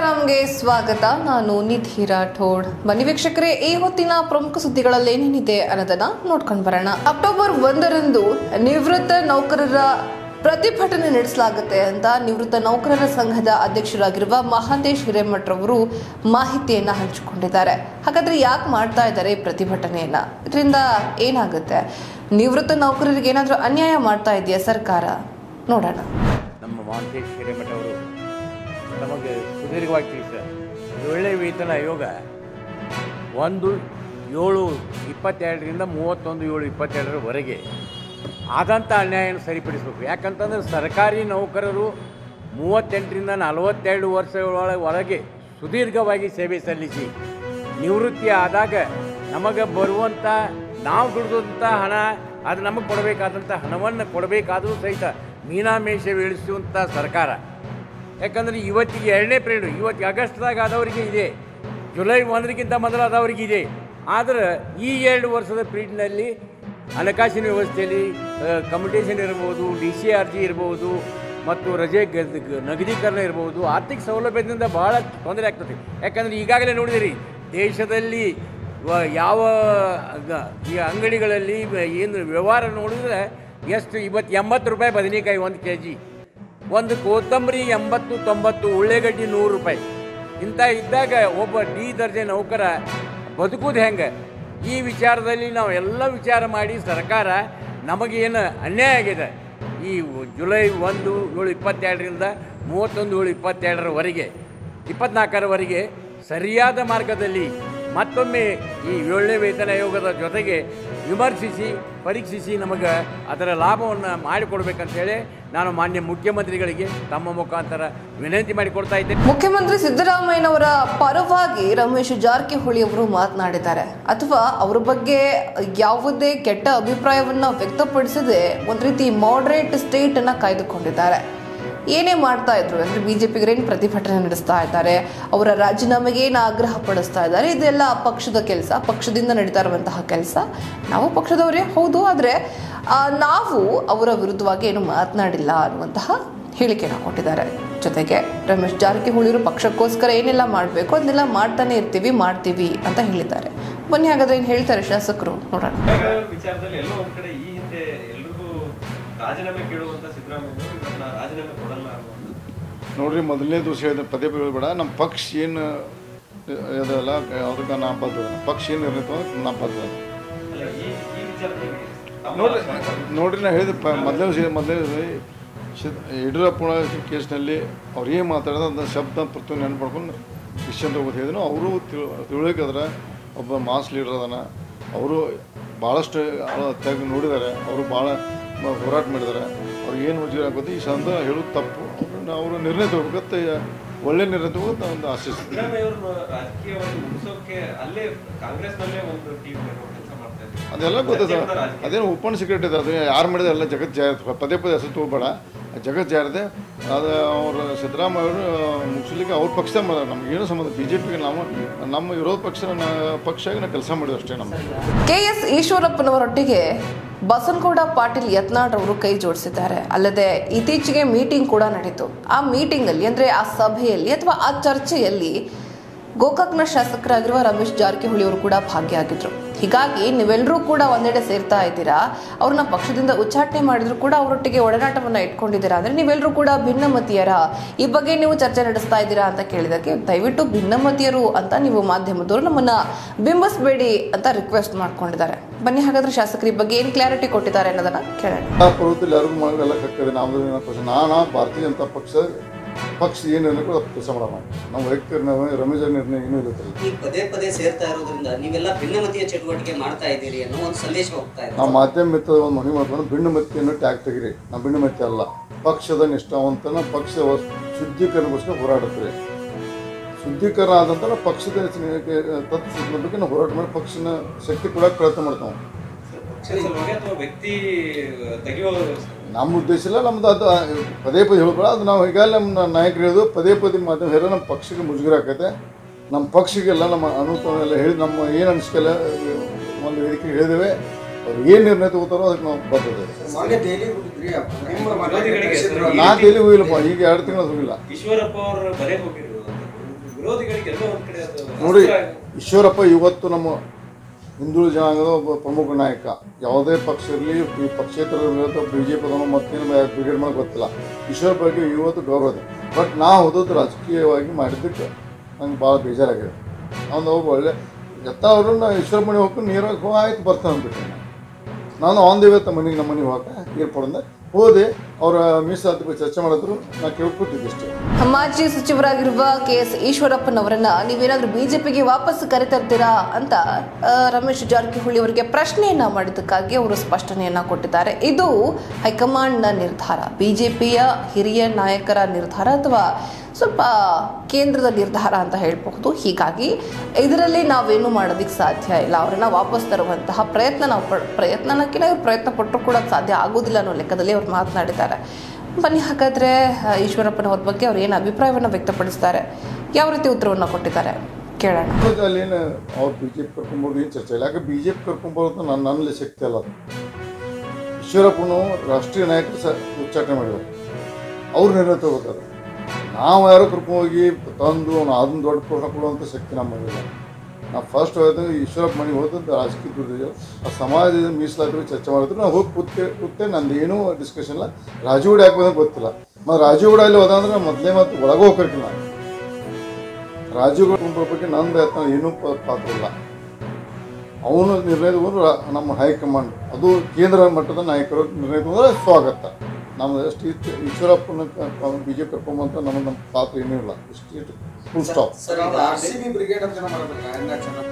ರಾಮ್ಗೆ ಸ್ವಾಗತ ನಾನು ನಿಧಿ ರಾಠೋಡ್ ಬನ್ನಿ ವೀಕ್ಷಕರೇ ಈ ಹೊತ್ತಿನ ಪ್ರಮುಖ ಸುದ್ದಿಗಳಲ್ಲಿ ಏನೇನಿದೆ ಅನ್ನೋದನ್ನ ನೋಡ್ಕೊಂಡು ಬರೋಣ ಅಕ್ಟೋಬರ್ ಒಂದರಂದು ನಿವೃತ್ತ ನೌಕರರ ಪ್ರತಿಭಟನೆ ನಡೆಸಲಾಗುತ್ತೆ ಅಂತ ನಿವೃತ್ತ ನೌಕರರ ಸಂಘದ ಅಧ್ಯಕ್ಷರಾಗಿರುವ ಮಹಾಂತೇಶ್ ಹಿರೇಮಠರವರು ಮಾಹಿತಿಯನ್ನ ಹಂಚಿಕೊಂಡಿದ್ದಾರೆ ಹಾಗಾದ್ರೆ ಯಾಕೆ ಮಾಡ್ತಾ ಇದ್ದಾರೆ ಈ ಪ್ರತಿಭಟನೆಯನ್ನ ಇದರಿಂದ ಏನಾಗುತ್ತೆ ನಿವೃತ್ತ ನೌಕರರಿಗೆ ಏನಾದರೂ ಅನ್ಯಾಯ ಮಾಡ್ತಾ ಇದೆಯಾ ಸರ್ಕಾರ ನೋಡೋಣ ನಮ್ಮ ಮಹಾಂತೇಶ್ ಹಿರೇಮಠ ಅವರು ನಮಗೆ ಸುದೀರ್ಘವಾಗಿ ತಿಳಿಸ ಒಳ್ಳೆ ವೇತನ ಆಯೋಗ ಒಂದು ಏಳು ಇಪ್ಪತ್ತೆರಡರಿಂದ ಮೂವತ್ತೊಂದು ಏಳು ಇಪ್ಪತ್ತೆರಡರವರೆಗೆ ಆದಂಥ ಅನ್ಯಾಯನ ಸರಿಪಡಿಸಬೇಕು ಯಾಕಂತಂದ್ರೆ ಸರ್ಕಾರಿ ನೌಕರರು ಮೂವತ್ತೆಂಟರಿಂದ ನಲವತ್ತೆರಡು ವರ್ಷಗಳ ಒಳಗೆ ಸುದೀರ್ಘವಾಗಿ ಸೇವೆ ಸಲ್ಲಿಸಿ ನಿವೃತ್ತಿ ಆದಾಗ ನಮಗೆ ಬರುವಂಥ ನಾವು ದುಡಿದಂಥ ಹಣ ಅದು ನಮಗೆ ಕೊಡಬೇಕಾದಂಥ ಹಣವನ್ನು ಕೊಡಬೇಕಾದರೂ ಸಹಿತ ಮೀನಾಮೇಷ ಇಳಿಸುವಂಥ ಸರ್ಕಾರ ಯಾಕಂದರೆ ಇವತ್ತಿಗೆ ಎರಡನೇ ಪೀರಿಯಡ್ ಇವತ್ತಿಗೆ ಆಗಸ್ಟ್ದಾಗ ಆದವರಿಗೆ ಇದೆ ಜುಲೈ ಒಂದರಿಗಿಂತ ಮೊದಲಾದವರಿಗೆ ಇದೆ ಆದರೆ ಈ ಎರಡು ವರ್ಷದ ಪೀರಿಯಡ್ನಲ್ಲಿ ಹಣಕಾಸಿನ ವ್ಯವಸ್ಥೆಯಲ್ಲಿ ಕಮ್ಯುಟೇಷನ್ ಇರ್ಬೋದು ಡಿ ಸಿ ಆರ್ ಜಿ ಇರ್ಬೋದು ಮತ್ತು ರಜೆ ಗ- ಗ- ನಗದೀಕರಣ ಇರ್ಬೋದು ಆರ್ಥಿಕ ಸೌಲಭ್ಯದಿಂದ ಭಾಳ ತೊಂದರೆ ಆಗ್ತದೆ ಯಾಕಂದರೆ ಈಗಾಗಲೇ ನೋಡಿದಿರಿ ದೇಶದಲ್ಲಿ ವ- ಯಾವ ಗ- ಈ ಅಂಗಡಿಗಳಲ್ಲಿ ವ- ಏನು ವ್ಯವಹಾರ ನೋಡಿದ್ರೆ ಎಷ್ಟು ಇವತ್ತು ಎಂಬತ್ತು ರೂಪಾಯಿ ಬದನೆಕಾಯಿ ಒಂದು ಕೆ ಜಿ ಒಂದು ಕೊತ್ತಂಬರಿ ಎಂಬತ್ತು ತೊಂಬತ್ತು ಉಳ್ಳೆಗಡ್ಡಿ ನೂರು ರೂಪಾಯಿ ಇಂಥ ಇದ್ದಾಗ ಒಬ್ಬ ಡಿ ದರ್ಜೆ ನೌಕರ ಬದುಕುದು ಹೆಂಗೆ ಈ ವಿಚಾರದಲ್ಲಿ ನಾವು ಎಲ್ಲ ವಿಚಾರ ಮಾಡಿ ಸರ್ಕಾರ ನಮಗೇನು ಅನ್ಯಾಯ ಆಗಿದೆ ಈ ಜುಲೈ ಒಂದು ಏಳು ಇಪ್ಪತ್ತೆರಡರಿಂದ ಮೂವತ್ತೊಂದು ಏಳು ಇಪ್ಪತ್ತೆರಡರವರೆಗೆ ಇಪ್ಪತ್ನಾಲ್ಕರವರೆಗೆ ಸರಿಯಾದ ಮಾರ್ಗದಲ್ಲಿ ಮತ್ತೊಮ್ಮೆ ಈ ಏಳನೇ ವೇತನ ಆಯೋಗದ ಜೊತೆಗೆ ವಿಮರ್ಶಿಸಿ ಪರೀಕ್ಷಿಸಿ ನಮಗೆ ಅದರ ಲಾಭವನ್ನು ಮಾಡಿಕೊಡ್ಬೇಕಂತೇಳಿ ನಾನು ಮಾನ್ಯ ಮುಖ್ಯಮಂತ್ರಿಗಳಿಗೆ ತಮ್ಮ ಮುಖಾಂತರ ವಿನಂತಿ ಮಾಡಿಕೊಡ್ತಾ ಇದ್ದೇನೆ ಮುಖ್ಯಮಂತ್ರಿ ಸಿದ್ದರಾಮಯ್ಯನವರ ಪರವಾಗಿ ರಮೇಶ್ ಜಾರಕಿಹೊಳಿ ಅವರು ಮಾತನಾಡಿದ್ದಾರೆ ಅಥವಾ ಅವರ ಬಗ್ಗೆ ಯಾವುದೇ ಕೆಟ್ಟ ಅಭಿಪ್ರಾಯವನ್ನ ವ್ಯಕ್ತಪಡಿಸದೆ ಒಂದ್ ರೀತಿ ಮಾಡರೇಟ್ ಸ್ಟೇಟ್ ಅನ್ನ ಕಾಯ್ದುಕೊಂಡಿದ್ದಾರೆ ಏನೇ ಮಾಡ್ತಾ ಇದ್ರು ಅಂದ್ರೆ ಬಿಜೆಪಿಗರು ಏನು ಪ್ರತಿಭಟನೆ ನಡೆಸ್ತಾ ಇದ್ದಾರೆ ಅವರ ರಾಜೀನಾಮೆಗೆ ಏನು ಆಗ್ರಹ ಪಡಿಸ್ತಾ ಇದ್ದಾರೆ ಇದೆಲ್ಲ ಪಕ್ಷದ ಕೆಲಸ ಪಕ್ಷದಿಂದ ನಡೀತಾ ಇರುವಂತಹ ಕೆಲಸ ನಾವು ಪಕ್ಷದವರೇ ಹೌದು ಆದರೆ ನಾವು ಅವರ ವಿರುದ್ಧವಾಗಿ ಏನು ಮಾತನಾಡಿಲ್ಲ ಅನ್ನುವಂತಹ ಹೇಳಿಕೆನ ಕೊಟ್ಟಿದ್ದಾರೆ ಜೊತೆಗೆ ರಮೇಶ್ ಜಾರಕಿಹೊಳಿ ಅವರು ಪಕ್ಷಕ್ಕೋಸ್ಕರ ಏನೆಲ್ಲ ಮಾಡಬೇಕು ಅದನ್ನೆಲ್ಲ ಮಾಡ್ತಾನೆ ಇರ್ತೀವಿ ಮಾಡ್ತೀವಿ ಅಂತ ಹೇಳಿದ್ದಾರೆ ಬನ್ನಿ ಹಾಗಾದ್ರೆ ಏನು ಹೇಳ್ತಾರೆ ಶಾಸಕರು ನೋಡೋಣ ಬೆಳಗಾವಿ ವಿಚಾರದಲ್ಲಿ ಎಲ್ಲೋ ಒಂದ್ ಕಡೆ ಈ ಹಿಂದೆ ಎಲ್ರಿಗೂ ರಾಜೀನಾಮೆ ಕೇಳುವಂತ ಸಿದ್ದರಾಮಯ್ಯ ಇವನ್ನ ರಾಜೀನಾಮೆ ಕೊಡಲ್ಲ ಅನ್ನುವಂಥದ್ದು ನೋಡ್ರಿ ಮೊದಲನೇ ದಿವಸ ಹೇಳಿದ ಪದೇ ಪದೇ ಬೇಡ ನಮ್ಮ ಪಕ್ಷ ಏನು ಅದಲ್ಲ ಅದಕ್ಕೆ ನಾ ಬದ್ಧ ಪಕ್ಷ ಏನು ನಿರ್ಣಯ ತಗೊಂಡ್ರೆ ನಾ ಬದ್ಧ ಅಲ್ಲ ಈ ಈ ವಿಚಾರದಲ್ಲಿ ತಮ್ಮ ನೋಡ್ರಿ ಸ್ವಾಗತ. ನೋಡ್ರಿ ನಾ ಹೇಳಿದ ಪ ಮೊದಲನೇ ದಿವಸ ಮೊದಲನೇ ದಿವಸ ಶಿ- ಯಡಿಯೂರಪ್ಪನ ಕೇಸ್ನಲ್ಲಿ ಅವ್ರು ಏನು ಮಾತಾಡಿದ ಅದನ್ನ ಶಬ್ದ ಪ್ರತಿ ನೆನಪು ಮಾಡ್ಕೊಂಡು ಡಿಸಿಷನ್ ತಗೋದು ಹೇಳಿದ್ರು ಅವರು ತಿಳ್ಬೇಕಾದ್ರ ಒಬ್ಬ ಮಾಸ್ ಲೀಡರ್ ಅದನ್ನ ಅವರು ಭಾಳಷ್ಟು ತೆಗೆದು ನೋಡಿದ್ದಾರೆ ಅವರು ಭಾಳ ಮ- ಹೋರಾಟ ಮಾಡಿದ್ದಾರೆ ಅವ್ರಿಗೆ ಏನು ಮುಜುಗರ ಆಗುತ್ತೆ ಈ ಸಂದ ಹೇಳೋದು ತಪ್ಪು ಅವ್ರನ್ನ ಅವರು ನಿರ್ಣಯ ತಗೋಬೇಕಂತ ಒಳ್ಳೆ ನಿರ್ಣಯ ತಗೋತ ಒಂದು ಆಶಿಸ್ತೀನಿ ಸಿದ್ದರಾಮಯ್ಯ ಅವ್ರನ್ನ ರಾಜಕೀಯವಾಗಿ ಮುಗಿಸೋಕೆ ಅಲ್ಲೇ ಕಾಂಗ್ರೆಸ್ನಲ್ಲೇ ಒಂದು ಟೀಮ್ ಕೆಲಸ ಮಾಡ್ತಾ ಇದ್ರು ಅದೆಲ್ಲ ಗೊತ್ತದ ಪ್ರತ್ಯೇಕದ ರಾಜಕೀಯ. ಅದೇನು ಓಪನ್ ಸೀಕ್ರೆಟ್ ಇದೆ ಅದು ಯಾರು ಮಾಡಿದೆ ಎಲ್ಲ ಜಗತ್ ಜಾಹಿರ್ ಪದೇ ಪದೇ ಹೆಸರು ತಗೋಬೇಡ ಜಗತ್ ಜಾರಿದೆ ಅದು ಅವರು ಸಿದ್ದರಾಮಯ್ಯ ಅವರು ಮುಗಿಸ್ಲಿಕ್ಕೆ ಅವ್ರ ಪಕ್ಷ ಮಾಡಿದ್ರು ನಮಗೇನು ಸಂಬಂಧ ಬಿ ಜೆ ಪಿಗೆ ನಾವು ನಮ್ಮ ವಿರೋಧ ಪಕ್ಷ ಪಕ್ಷವಾಗಿ ನಾವು ಕೆಲಸ ಮಾಡಿದ್ವಿ ಅಷ್ಟೇ ನಮ್ಮ ಕೆ ಎಸ್ ಈಶ್ವರಪ್ಪನವರೊಟ್ಟಿಗೆ ಬಸನಗೌಡ ಪಾಟೀಲ್ ಯತ್ನಾಳ್ ಅವರು ಕೈ ಜೋಡಿಸಿದ್ದಾರೆ ಅಲ್ಲದೆ ಇತ್ತೀಚೆಗೆ ಮೀಟಿಂಗ್ ಕೂಡ ನಡೀತು ಆ ಮೀಟಿಂಗ್ ಅಲ್ಲಿ ಅಂದ್ರೆ ಆ ಸಭೆಯಲ್ಲಿ ಅಥವಾ ಆ ಚರ್ಚೆಯಲ್ಲಿ ಗೋಕಾಕ್ನ ಶಾಸಕರಾಗಿರುವ ರಮೇಶ್ ಜಾರಕಿಹೊಳಿ ಅವರು ಕೂಡ ಭಾಗಿಯಾಗಿದ್ರು ಹೀಗಾಗಿ ನೀವೆಲ್ಲರೂ ಕೂಡ ಒಂದೆಡೆ ಸೇರ್ತಾ ಇದ್ದೀರಾ ಅವ್ರನ್ನ ಪಕ್ಷದಿಂದ ಉಚ್ಚಾಟನೆ ಮಾಡಿದ್ರು ಕೂಡ ಅವರೊಟ್ಟಿಗೆ ಒಡನಾಟವನ್ನ ಇಟ್ಕೊಂಡಿದ್ದೀರಾ ಅಂದ್ರೆ ನೀವೆಲ್ಲರೂ ಕೂಡ ಭಿನ್ನಮತೀಯರ ಈ ಬಗ್ಗೆ ನೀವು ಚರ್ಚೆ ನಡೆಸ್ತಾ ಇದ್ದೀರಾ ಅಂತ ಕೇಳಿದಕ್ಕೆ ದಯವಿಟ್ಟು ಭಿನ್ನಮತೀಯರು ಅಂತ ನೀವು ಮಾಧ್ಯಮದವರು ನಮ್ಮನ್ನ ಬಿಂಬಿಸಬೇಡಿ ಅಂತ ರಿಕ್ವೆಸ್ಟ್ ಮಾಡ್ಕೊಂಡಿದ್ದಾರೆ ಬನ್ನಿ ಹಾಗಾದ್ರೆ ಶಾಸಕರು ಈ ಬಗ್ಗೆ ಏನು ಕ್ಲಾರಿಟಿ ಕೊಟ್ಟಿದ್ದಾರೆ ಅನ್ನೋದನ್ನ ಕೇಳೋಣ ಪರ್ವತದಲ್ಲಿ ಯಾರಿಗೂ ಮಾಡೋಲ್ಲ ಕಕ್ಕದೆ ನಾವು ನಾನು ಭಾರತೀಯ ಜನತಾ ಪಕ್ಷ ಪಕ್ಷ ಏನು ನಿರ್ಣಯ ಕೂಡ ಕೆಲಸ ಮಾಡೋಣ ನಾವು ವೈಯಕ್ತಿಕ ನಿರ್ಣಯ ರಮೇಶ್ ನಿರ್ಣಯ ಏನೂ ಇಲ್ಲ ಈ ಪದೇ ಪದೇ ಸೇರ್ತಾ ಇರೋದ್ರಿಂದ ನೀವೆಲ್ಲ ಭಿನ್ನಮತೀಯ ಚಟುವಟಿಕೆ ಮಾಡ್ತಾ ಇದ್ದೀರಿ ಅನ್ನೋ ಒಂದು ಸಂದೇಶ ಹೋಗ್ತಾ ಇದೆ ನಾವು ಮಾಧ್ಯಮ ಮಿತ್ರ ಒಂದು ಮನವಿ ಮಾಡ್ಕೊಂಡು ಭಿನ್ನ ಮತಿಯನ್ನು ಟ್ಯಾಗ್ ತೆಗಿರಿ ನಾವು ಭಿನ್ನ ಮತಿ ಅಲ್ಲ ಪಕ್ಷದ ನಿಷ್ಠಾವಂತನ ಪಕ್ಷ ಶುದ್ಧೀಕರಣಗೋಸ್ಕರ ಹೋರಾಡುತ್ತೀರಿ ಶುದ್ಧೀಕರಣ ಆದಂತ ಪಕ್ಷದ ತತ್ವ ಬಗ್ಗೆ ನಾವು ಹೋರಾಟ ಮಾಡಿ ಪಕ್ಷನ ಶಕ್ತಿ ಕೊಡಕ್ಕೆ ಪ್ರಯತ್ನ ಮಾಡ್ತಾವೆ ಪಕ್ಷದ ಸಲುವಾಗಿ ಅಥವಾ ವ್ಯಕ್ತಿ ತೆಗೆಯೋ ನಮ್ಮ ಉದ್ದೇಶ ಇಲ್ಲ ನಮ್ದು ಅದು ಪದೇ ಪದೇ ಹೇಳ್ಬೇಡ ಅದು ನಾವು ಈಗಾಗಲೇ ನಮ್ಮ ನಾಯಕರು ಹೇಳಿದ್ರು ಪದೇ ಪದೇ ಮಾಧ್ಯಮ ಹೇಳೋ ನಮ್ಮ ಪಕ್ಷಕ್ಕೆ ಮುಜುಗರ ಆಕೈತೆ ನಮ್ಮ ಪಕ್ಷಕ್ಕೆಲ್ಲ ನಮ್ಮ ಅನುಭವ ಎಲ್ಲ ಹೇಳಿ ನಮ್ಮ ಏನು ಅನಿಸ್ಕೆಲ್ಲ ಒಂದು ವೇದಿಕೆ ಹೇಳಿದ್ದೇವೆ ಅವ್ರು ಏನು ನಿರ್ಣಯ ತಗೋತಾರೋ ಅದಕ್ಕೆ ನಾವು ಬರ್ತದೆ ಮೊನ್ನೆ ದೆಹಲಿ ಹೋಗಿದ್ರಿ ನಿಮ್ಮ ವಿರೋಧಿಗಳಿಗೆ ಮನೆಗೆ ಹೆಸರು- ನಾ ತೇಲಿ ಹೋಗಿಲ್ಲಪ್ಪ ಈಗ ಎರಡು ತಿಂಗಳು ಹೋಗಿಲ್ಲ ಈಶ್ವರಪ್ಪ ಅವ್ರ ಮನೆಗೆ ಹೋಗಿರೋದು ವಿರೋಧಿಗಳಿಗೆ ಎಲ್ಲೋ ಒಂದ್ ಕಡೆ ಅದು ನೋಡಿ ಅಸ್ತ್ರ ಆಗಿ- ಈಶ್ವರಪ್ಪ ಇವತ್ತು ನಮ್ಮ ಹಿಂದುಳಿದ ಜನಾಂಗದ ಒಬ್ಬ ಪ್ರಮುಖ ನಾಯಕ ಯಾವುದೇ ಪಕ್ಷ ಇರಲಿ ಈ ಪಕ್ಷೇತರ ಅಥವಾ ಬಿ ಜೆ ಪಿದವನು ಮತ್ತೇನು ಬ್ರಿಗೇಡ್ ಮಾಡೋಕೆ ಗೊತ್ತಿಲ್ಲ ಈಶ್ವರಪ್ಪ ಬಗ್ಗೆ ಇವತ್ತು ಗೌರವ ಇದೆ ಬಟ್ ನಾ ಓದೋದು ರಾಜಕೀಯವಾಗಿ ಮಾಡಿದ್ದಕ್ಕೆ ನಂಗೆ ಭಾಳ ಬೇಜಾರಾಗಿದೆ ಅವನು ಒಬ್ಬ ಒಳ್ಳೆ ಎತ್ತ ಅವರು ನಾ ಈಶ್ವರಪ್ಪ ಮನೆ ಹೋಗ್ಕೊಂಡು ನೀರಾಗಿ ಹೋ ಆಯ್ತು ಬರ್ತಾನೆ ಅಂದ್ಬಿಟ್ಟೆ ನಾನು ಆನ್ ದಿ ವೇತ ಮನೆಗೆ ನಮ್ಮ ಮನೆಗೆ ಹೋಗಕ್ಕೆ ಏರ್ಪಡಿಂದ ಹೋದೆ ಅವರ ಮೀಸಲಾತಿ ಬಗ್ಗೆ ಚರ್ಚೆ ಮಾಡಿದ್ರು ನಾ ಕೇಳ್ಕೊಟ್ಟಿದ್ದೆ ಅಷ್ಟೇ ಮಾಜಿ ಸಚಿವರಾಗಿರುವ ಕೆ ಎಸ್ ಈಶ್ವರಪ್ಪನವರನ್ನ ನೀವೇನಾದ್ರೂ ಬಿಜೆಪಿಗೆ ವಾಪಸ್ ಕರೆತರ್ತೀರಾ ಅಂತ ಆ, ರಮೇಶ್ ಜಾರಕಿಹೊಳಿ ಅವರಿಗೆ ಪ್ರಶ್ನೆಯನ್ನ ಮಾಡಿದ್ದಕ್ಕಾಗಿ ಅವರು ಸ್ಪಷ್ಟನೆಯನ್ನ ಕೊಟ್ಟಿದ್ದಾರೆ ಇದು ಹೈಕಮಾಂಡ್ನ ನಿರ್ಧಾರ ಬಿಜೆಪಿಯ ಹಿರಿಯ ನಾಯಕರ ನಿರ್ಧಾರ ಅಥವಾ ಸ್ವಲ್ಪ ಕೇಂದ್ರದ ನಿರ್ಧಾರ ಅಂತ ಹೇಳಬಹುದು ಹೀಗಾಗಿ ಇದರಲ್ಲಿ ನಾವೇನು ಮಾಡೋದಕ್ಕೆ ಸಾಧ್ಯ ಇಲ್ಲ ಅವರನ್ನ ವಾಪಸ್ ತರುವಂತಹ ಪ್ರಯತ್ನ ನಾವು ಪಡ್ ಪ್ರಯತ್ನನಕ್ಕಿಂತ ಇವ್ರು ಪ್ರಯತ್ನ ಪಟ್ಟರು ಕೂಡ ಅದ್ ಆಗೋದಿಲ್ಲ ಅನ್ನೋ ಲೆಕ್ಕದಲ್ಲಿ ಅವ್ರು ಮಾತನಾಡಿದ್ದಾರೆ ಬನ್ನಿ ಹಾಗಾದ್ರೆ ಆ, ಈಶ್ವರಪ್ಪನವ್ರ ಬಗ್ಗೆ ಅವ್ರು ಏನು ಅಭಿಪ್ರಾಯವನ್ನು ವ್ಯಕ್ತಪಡಿಸ್ತಾರೆ ಯಾವ ರೀತಿ ಉತ್ತರವನ್ನು ಕೊಟ್ಟಿದ್ದಾರೆ ಕೇಳೋಣ ಹೌದು, ಅಲ್ಲೇನು ಅವ್ರು ಬಿ ಜೆ ಪಿ ಕರ್ಕೊಂಬೋದು ಏನು ಚರ್ಚೆ ಇಲ್ಲ ಯಾಕೆ ಬಿ ಜೆ ಪಿ ಕರ್ಕೊಂಬರೋದು ನನ್ನ ನನ್ನಲ್ಲಿ ಶಕ್ತಿ ಅಲ್ಲ ಅದು ಈಶ್ವರಪ್ಪನು ರಾಷ್ಟ್ರೀಯ ನಾಯಕರು ಸಹ ಉಚ್ಚಾಟನೆ ಮಾಡಿದ್ದಾರೆ ಅವ್ರು ನಿರ್ಣಯ ತಗೋತಾರೆ ನಾವು ಯಾರೋ ಕರ್ಕೊಂಡೋಗಿ ತಂದು ಅದನ್ನ ದೊಡ್ಡ ಪೋಷಣ ಕೊಡುವಂಥ ಶಕ್ತಿ ನಮ್ಮಲ್ಲಿಲ್ಲ ನಾವು ಫಸ್ಟ್ ಹೋದಾಗ ಈಶ್ವರಪ್ಪ ಮನೆಗೆ ಹೋದದ್ದು ರಾಜಕೀಯ ದುಡ್ಡಿದೆ ಆ ಸಮಾಜದ ಮೀಸಲಾತಿ ಬಗ್ಗೆ ಚರ್ಚೆ ಮಾಡಿದ್ರು ನಾವು ಹೋಗಿ ಕೂತೆ ಕೂತೆ ನಂದು ಏನೂ ಡಿಸ್ಕಷನ್ ಇಲ್ಲ ರಾಜೀವ್ಗೌಡ ಯಾಕೆ ಬಂದ್ರೆ ಗೊತ್ತಿಲ್ಲ ಮತ್ತು ರಾಜೀವ್ಗೌಡ ಅಲ್ಲಿ ಹೋದಂದ್ರೆ ಮೊದಲೇ ಮತ್ತು ಒಳಗೆ ಹೋಗ್ಕರ್ಕಿಲ್ಲ ನಾನು ರಾಜೀವ್ಗೌಡ ಕುಟುಂಬದ ಬಗ್ಗೆ ನಂದು ಯತ್ನ ಏನೂ ಪ- ಪಾತ್ರ ಇಲ್ಲ ಅವನು ನಿರ್ಣಯ ತಗೊಂಡ್ರು ರಾ- ನಮ್ಮ ಹೈಕಮಾಂಡ್ ಅದು ಕೇಂದ್ರ ಮಟ್ಟದ ನಾಯಕರು ನಿರ್ಣಯ ತಗೊಂಡ್ರೆ ಸ್ವಾಗತ ನಮ್ದು ಎಷ್ಟು ಇತ್ತು ಈಶ್ವರಪ್ಪನ ಬಿ ಜೆ ಪಿ ಕರ್ಕೊಂಬಂತ ನಮ್ಮ ನಮ್ಮ ಪಾತ್ರ ಏನೂ ಇಲ್ಲ ಇಷ್ಟು ಫುಲ್ ಸ್ಟಾಪ್ ಸರ್ ಈಗ ಆರ್ ಸಿ ಬಿ ಬ್ರಿಗೇಡ್ ಅಂತ ಜನ ಮಾಡಬೇಕು